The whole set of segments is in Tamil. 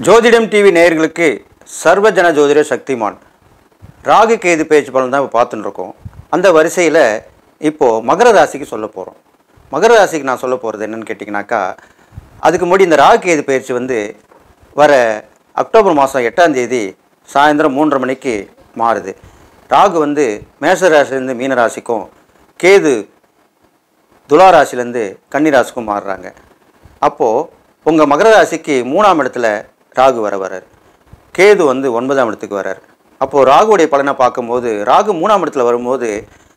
ஜோதிடம் டிவி நேயர்களுக்கு சர்வஜன ஜோதிட சக்திமான் ராகு கேது பேச்சு பலன் தான் இப்போ பார்த்துன்னு இருக்கோம் அந்த வரிசையில் இப்போது மகர ராசிக்கு சொல்ல போகிறோம் மகர ராசிக்கு நான் சொல்ல போகிறது என்னன்னு கேட்டிங்கனாக்கா அதுக்கு முன்னாடி இந்த ராகு கேது பயிற்சி வந்து வர அக்டோபர் மாதம் எட்டாம் தேதி சாயந்தரம் மூன்றரை மணிக்கு மாறுது ராகு வந்து மேஷ ராசிலேருந்து மீன ராசிக்கும் கேது துலா ராசிலேருந்து கன்னி ராசிக்கும் மாறுறாங்க அப்போது உங்கள் மகர ராசிக்கு மூணாம் இடத்துல ராகு வர வரார் கேது வந்து ஒன்பதாம் இடத்துக்கு வரார் அப்போது ராகுவுடைய பலனை பார்க்கும்போது ராகு மூணாம் இடத்துல வரும்போது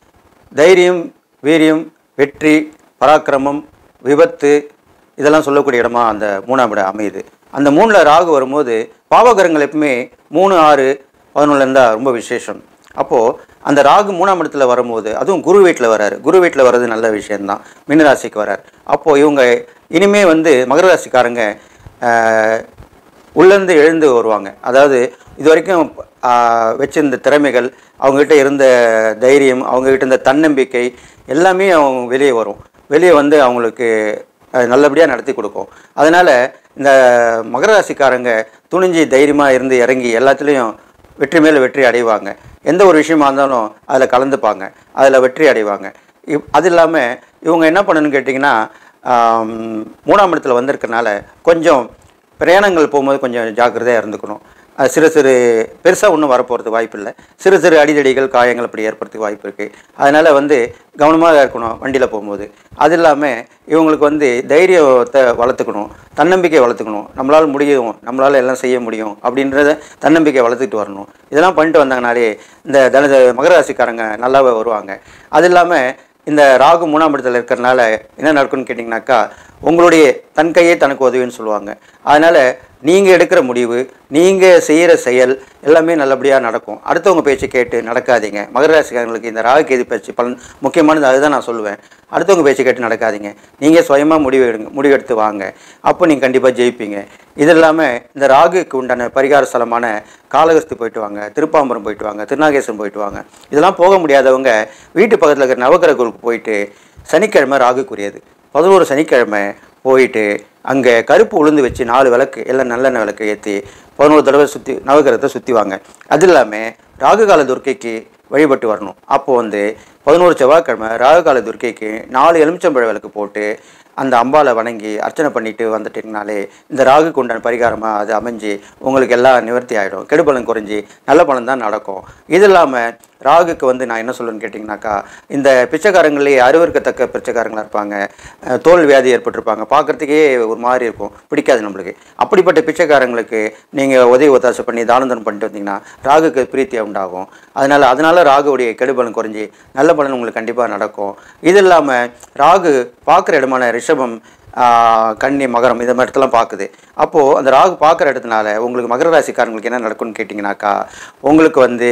தைரியம் வீரியம் வெற்றி பராக்கிரமம் விபத்து இதெல்லாம் சொல்லக்கூடிய இடமா அந்த மூணாம் இடம் அமையுது அந்த மூணில் ராகு வரும்போது பாவகரங்கள் எப்பவுமே மூணு ஆறு பதினொன்றுல இருந்தால் ரொம்ப விசேஷம் அப்போது அந்த ராகு மூணாம் இடத்துல வரும்போது அதுவும் குரு வீட்டில் வராரு குரு வீட்டில் வர்றது நல்ல விஷயம்தான் மீனராசிக்கு வரார் அப்போது இவங்க இனிமே வந்து மகர ராசிக்காரங்க ஆஹ், உள்ளேருந்து எழுந்து வருவாங்க அதாவது இது வரைக்கும் ஆஹ், வச்சிருந்த திறமைகள் அவங்ககிட்ட இருந்த தைரியம் அவங்ககிட்ட இருந்த தன்னம்பிக்கை எல்லாமே அவங்க வெளியே வரும் வெளியே வந்து அவங்களுக்கு நல்லபடியாக நடத்தி கொடுக்கும் அதனால் இந்த மகர ராசிக்காரங்க துணிஞ்சு தைரியமாக இருந்து இறங்கி எல்லாத்துலேயும் வெற்றி மேலே வெற்றி அடைவாங்க எந்த ஒரு விஷயமா இருந்தாலும் அதில் கலந்துப்பாங்க அதில் வெற்றி அடைவாங்க இப் அது இல்லாமல் இவங்க என்ன பண்ணணும்னு கேட்டிங்கன்னா ஆம், மூணாம் இடத்துல வந்திருக்கனால கொஞ்சம் பிரயாணங்கள் போகும்போது கொஞ்சம் ஜாக்கிரதையாக இருந்துக்கணும் அது சிறு சிறு பெருசாக ஒன்றும் வரப்போகிறது வாய்ப்பு இல்லை சிறு சிறு அடிதடிகள் காயங்கள் அப்படி ஏற்படுறதுக்கு வாய்ப்பு இருக்குது அதனால் வந்து கவனமாக இருக்கணும் வண்டியில் போகும்போது அது இல்லாமல் இவங்களுக்கு வந்து தைரியத்தை வளர்த்துக்கணும் தன்னம்பிக்கை வளர்த்துக்கணும் நம்மளால் முடியும் நம்மளால் எல்லாம் செய்ய முடியும் அப்படின்றத தன்னம்பிக்கை வளர்த்துக்கிட்டு வரணும் இதெல்லாம் பண்ணிட்டு வந்தாங்கனாலே இந்த தன மகர ராசிக்காரங்க நல்லாவே வருவாங்க அது இல்லாமல் இந்த ராகு மூணாம் இடத்துல இருக்கிறனால என்ன நடக்கும்னு கேட்டிங்கனாக்கா உங்களுடைய தன் கையே தனக்கு உதவின்னு சொல்லுவாங்க அதனால் நீங்கள் எடுக்கிற முடிவு நீங்கள் செய்கிற செயல் எல்லாமே நல்லபடியாக நடக்கும் அடுத்தவங்க பேச்சு கேட்டு நடக்காதீங்க மகர ராசிக்காரங்களுக்கு இந்த ராகு கேது பேச்சு பலன் முக்கியமானது அதுதான் நான் சொல்லுவேன் அடுத்தவங்க பேச்சு கேட்டு நடக்காதீங்க நீங்கள் சுயமாக முடிவு எடுங்க முடிவெடுத்து வாங்க அப்போ நீங்கள் கண்டிப்பாக ஜெயிப்பீங்க இது இல்லாமல் இந்த ராகுக்கு உண்டான பரிகார ஸ்தலமான காளகஸ்தி போயிட்டு வாங்க திருப்பாம்பரம் போயிட்டு வாங்க திருநாகேஸ்வரம் போயிட்டு வாங்க இதெல்லாம் போக முடியாதவங்க வீட்டு பக்கத்தில் இருக்கிற நவகிரக கோயிலுக்கு போயிட்டு சனிக்கிழமை ராகுக்குரியது பதினோரு சனிக்கிழமை போயிட்டு அங்கே கருப்பு உளுந்து வச்சு நாலு விளக்கு எல்லாம் நல்லெண்ணெய் விளக்கு ஏற்றி பதினோரு தடவை சுற்றி நவகிரகத்தை சுற்றி வாங்க அது இல்லாமல் ராகுகால துர்க்கைக்கு வழிபட்டு வரணும் அப்போது வந்து பதினோரு செவ்வாய்க்கிழமை ராகுகால துர்க்கைக்கு நாலு எலுமிச்சம்பழ விளக்கு போட்டு அந்த அம்பாவை வணங்கி அர்ச்சனை பண்ணிட்டு வந்துட்டீங்கனாலே இந்த ராகுக்கு உண்டான பரிகாரமாக அது அமைஞ்சு உங்களுக்கு எல்லாம் நிவர்த்தி ஆகிடும் கெடுபலன் குறைஞ்சி நல்ல பலன் தான் நடக்கும் இது இல்லாமல் ராகுக்கு வந்து நான் என்ன சொல்லுன்னு கேட்டிங்கனாக்கா இந்த பிச்சைக்காரங்களே அருவருக்கத்தக்க பிச்சைக்காரங்களாக இருப்பாங்க அஹ் தோல் வியாதி ஏற்பட்டிருப்பாங்க பார்க்குறதுக்கே ஒரு மாதிரி இருக்கும் பிடிக்காது நம்மளுக்கு அப்படிப்பட்ட பிச்சைக்காரங்களுக்கு நீங்கள் உதவி ஒத்தாசை பண்ணி தானந்தனம் பண்ணிட்டு வந்தீங்கன்னா ராகுக்கு பிரீத்தியாக உண்டாகும் அதனால் அதனால் ராகுவுடைய கெடுபலன் குறைஞ்சி நல்ல பலன் உங்களுக்கு கண்டிப்பாக நடக்கும் இது இல்லாமல் ராகு பார்க்குற இடமான ரிஷபம் ஆஹ், கன்னி மகரம் இந்த மாதிரி இடத்தெல்லாம் பார்க்குது அப்போது அந்த ராகு பார்க்குற இடத்துனால உங்களுக்கு மகர ராசிக்காரங்களுக்கு என்ன நடக்கும்னு கேட்டிங்கனாக்கா உங்களுக்கு வந்து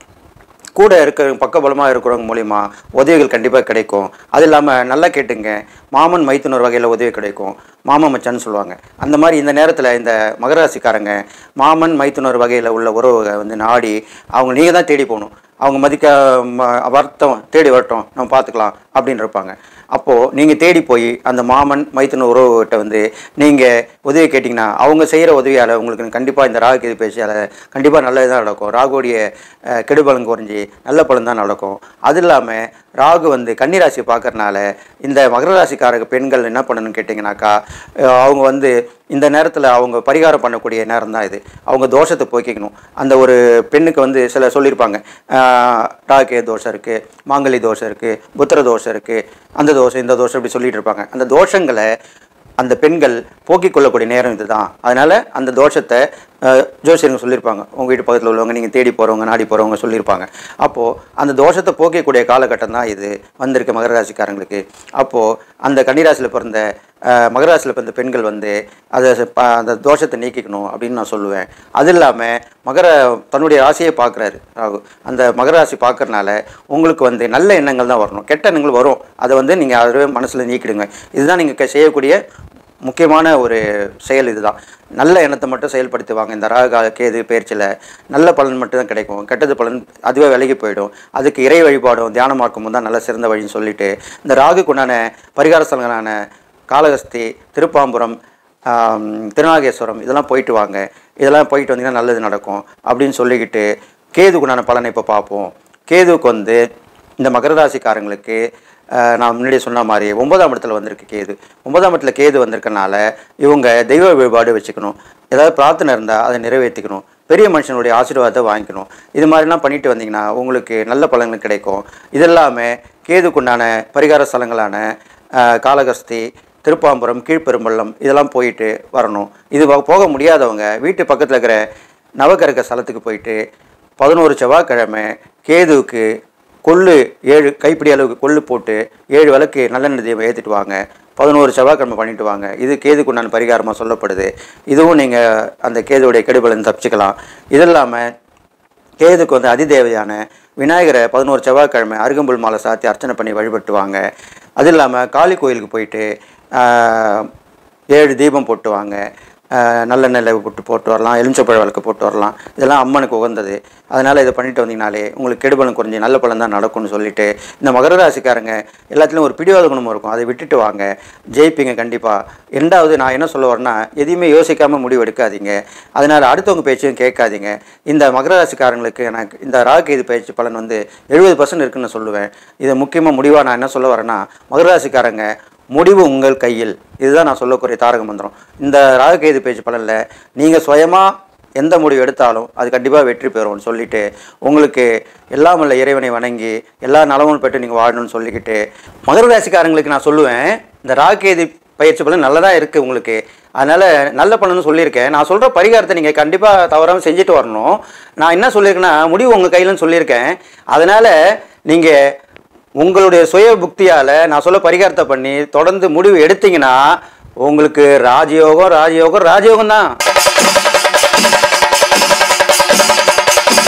கூட இருக்கிற பக்கபலமாக இருக்கிறவங்க மூலிமா உதவிகள் கண்டிப்பாக கிடைக்கும் அது இல்லாமல் நல்லா கேட்டுங்க மாமன் மைத்துனர் வகையில் உதவி கிடைக்கும் மாமன் மச்சான்னு சொல்லுவாங்க அந்த மாதிரி இந்த நேரத்தில் இந்த மகராசிக்காரங்க மாமன் மைத்துனர் வகையில் உள்ள உறவுகளை வந்து நாடி அவங்க நீங்கள் தான் தேடி போகணும் அவங்க மதிக்க ம- வருத்தம் தேடி வரட்டும் நம்ம பார்த்துக்கலாம் அப்படின்னு இருப்பாங்க அப்போது நீங்கள் தேடி போய் அந்த மாமன் மைத்துன உறவுகிட்ட வந்து நீங்கள் உதவி கேட்டிங்கன்னா அவங்க செய்கிற உதவியால் உங்களுக்கு கண்டிப்பாக இந்த ராகு கேது பேச்சியால் கண்டிப்பாக நல்லது தான் நடக்கும் ராகுடைய அஹ், கெடுபலன் குறைஞ்சி நல்ல பலன் தான் நடக்கும் அது இல்லாமல் ராகு வந்து கன்னிராசி பார்க்கறனால இந்த மகர ராசிக்காரங்க பெண்கள் என்ன பண்ணணும்னு கேட்டிங்கனாக்கா அஹ், அவங்க வந்து இந்த நேரத்தில் அவங்க பரிகாரம் பண்ணக்கூடிய நேரம் தான் இது அவங்க தோஷத்தை போக்கிக்கணும் அந்த ஒரு பெண்ணுக்கு வந்து சில சொல்லியிருப்பாங்க ஆஹ், ராகு தோஷம் இருக்குது மாங்கலி தோஷம் இருக்குது புத்திர தோஷம் இருக்குது அந்த தோஷம் இந்த தோஷம் இப்படி சொல்லிட்டு இருப்பாங்க அந்த தோஷங்களை அந்த பெண்கள் போக்கிக் கொள்ளக்கூடிய நேரம் இதுதான் அதனால் அந்த தோஷத்தை அஹ், ஜோசியருங்க சொல்லியிருப்பாங்க உங்கள் வீட்டு பக்கத்தில் உள்ளவங்க நீங்கள் தேடி போகிறவங்க நாடி போகிறவங்க சொல்லியிருப்பாங்க அப்போது அந்த தோஷத்தை போக்கக்கூடிய காலகட்டம் தான் இது வந்திருக்கு மகர ராசிக்காரங்களுக்கு அப்போது அந்த கன்னிராசியில் பிறந்த அஹ், மகர ராசியில் பிறந்த பெண்கள் வந்து அதை ச- ப- அந்த தோஷத்தை நீக்கிக்கணும் அப்படின்னு நான் சொல்லுவேன் அது இல்லாமல் மகர தன்னுடைய ராசியை பார்க்குறாரு ராகு அந்த மகர ராசி பார்க்கறனால உங்களுக்கு வந்து நல்ல எண்ணங்கள் தான் வரணும் கெட்ட எண்ணங்கள் வரும் அதை வந்து நீங்கள் அதுவே மனசில் நீக்கிடுங்க இதுதான் நீங்கள் செய்யக்கூடிய முக்கியமான ஒரு செயல் இதுதான் நல்ல எண்ணத்தை மட்டும் செயல்படுத்துவாங்க இந்த ராகு கால கேது பயிற்சியில் நல்ல பலன் மட்டும் தான் கிடைக்கும் கெட்டது பலன் அதுவே விலகி போயிடும் அதுக்கு இறை வழிபாடும் தியான மார்க்கமும் தான் நல்ல சிறந்த வழின்னு சொல்லிட்டு இந்த ராகுக்கு உண்டான பரிகார ஸ்தலங்களான காளகஸ்தி திருப்பாம்புரம் ஆம், திருநாகேஸ்வரம் இதெல்லாம் போயிட்டு வாங்க இதெல்லாம் போயிட்டு வந்தீங்கன்னா நல்லது நடக்கும் அப்படின்னு சொல்லிக்கிட்டு கேதுக்குண்டான பலனை இப்போ பார்ப்போம் கேதுவுக்கு வந்து இந்த மகர ராசிக்காரங்களுக்கு ஆஹ், நான் முன்னாடியே சொன்ன மாதிரி ஒன்பதாம் இடத்துல வந்திருக்கு கேது ஒன்பதாம் இடத்துல கேது வந்திருக்கனால இவங்க தெய்வ வழிபாடு வச்சுக்கணும் ஏதாவது பிரார்த்தனை இருந்தால் அதை நிறைவேற்றிக்கணும் பெரிய மனுஷனுடைய ஆசீர்வாதத்தை வாங்கிக்கணும் இது மாதிரிலாம் பண்ணிட்டு வந்தீங்கன்னா உங்களுக்கு நல்ல பலன்கள் கிடைக்கும் இது இல்லாமல் கேதுக்குண்டான பரிகார ஸ்தலங்களான ஆஹ், காளகஸ்தி திருப்பாம்புரம் கீழ்பெரும்பள்ளம் இதெல்லாம் போயிட்டு வரணும் இது போ- போக முடியாதவங்க வீட்டு பக்கத்தில் இருக்கிற நவகரக ஸ்தலத்துக்கு போயிட்டு பதினோரு செவ்வாய்க்கிழமை கேதுவுக்கு கொள்ளு ஏழு கைப்பிடி அளவுக்கு கொள்ளு போட்டு ஏழு விளக்கு நல்லெண்ணெய் தீபம் ஏற்றிட்டு வாங்க பதினோரு செவ்வாய்க்கிழமை பண்ணிட்டு வாங்க இது கேதுக்குண்டான பரிகாரமாக சொல்லப்படுது இதுவும் நீங்கள் அந்த கேதுவுடைய கெடுபலன் தப்பிச்சுக்கலாம் இது இல்லாமல் கேதுக்கு வந்து அதிதேவையான விநாயகரை பதினோரு செவ்வாய்க்கிழமை அருகம்புல் மாலை சாத்தி அர்ச்சனை பண்ணி வழிபட்டுவாங்க அது இல்லாமல் காளி கோயிலுக்கு போயிட்டு ஆஹ், ஏழு தீபம் போட்டு வாங்க ஆஹ், நல்லெண்ணெய் போட்டு போட்டு வரலாம் எலுமிச்சப்பழ விளக்கு போட்டு வரலாம் இதெல்லாம் அம்மனுக்கு உகந்தது அதனால் இதை பண்ணிட்டு வந்தீங்கனாலே உங்களுக்கு கெடுபலம் குறைஞ்சி நல்ல பலன் தான் நடக்கும்னு சொல்லிட்டு இந்த மகர ராசிக்காரங்க எல்லாத்துலேயும் ஒரு பிடிவாத குணம் இருக்கும் அதை விட்டுட்டு வாங்க ஜெயிப்பீங்க கண்டிப்பாக ரெண்டாவது நான் என்ன சொல்ல வரேன்னா எதையுமே யோசிக்காமல் முடிவு எடுக்காதீங்க அதனால் அடுத்தவங்க பேச்சையும் கேட்காதீங்க இந்த மகர ராசிக்காரங்களுக்கு எனக்கு இந்த ராகுகேது பயிற்சி பலன் வந்து எழுபது பர்சன்ட் இருக்குன்னு நான் சொல்லுவேன் இதை முக்கியமாக முடிவாக நான் என்ன சொல்ல வரேன்னா மகர ராசிக்காரங்க முடிவு உங்கள் கையில் இதுதான் நான் சொல்லக்கூடிய தாரக மந்திரம் இந்த ராகுகேது பேச்சு பலனில் நீங்கள் சுயமாக எந்த முடிவு எடுத்தாலும் அது கண்டிப்பாக வெற்றி பெறும்னு சொல்லிட்டு உங்களுக்கு எல்லாம் உள்ள இறைவனை வணங்கி எல்லா நலமும் பெற்று நீங்கள் வாழணும்னு சொல்லிக்கிட்டு மகர ராசிக்காரங்களுக்கு நான் சொல்லுவேன் இந்த ராகுகேது பயிற்சி பலன் நல்லதாக இருக்குது உங்களுக்கு அதனால் நல்ல பலன்னு சொல்லியிருக்கேன் நான் சொல்கிற பரிகாரத்தை நீங்கள் கண்டிப்பாக தவறாமல் செஞ்சுட்டு வரணும் நான் என்ன சொல்லியிருக்கேன்னா முடிவு உங்கள் கையிலன்னு சொல்லியிருக்கேன் அதனால் நீங்கள் உங்களுடைய சுய புக்தியால் நான் சொல்ல பரிகாரத்தை பண்ணி தொடர்ந்து முடிவு எடுத்தீங்கன்னா உங்களுக்கு ராஜயோகம் ராஜயோகம் ராஜயோகம் தான்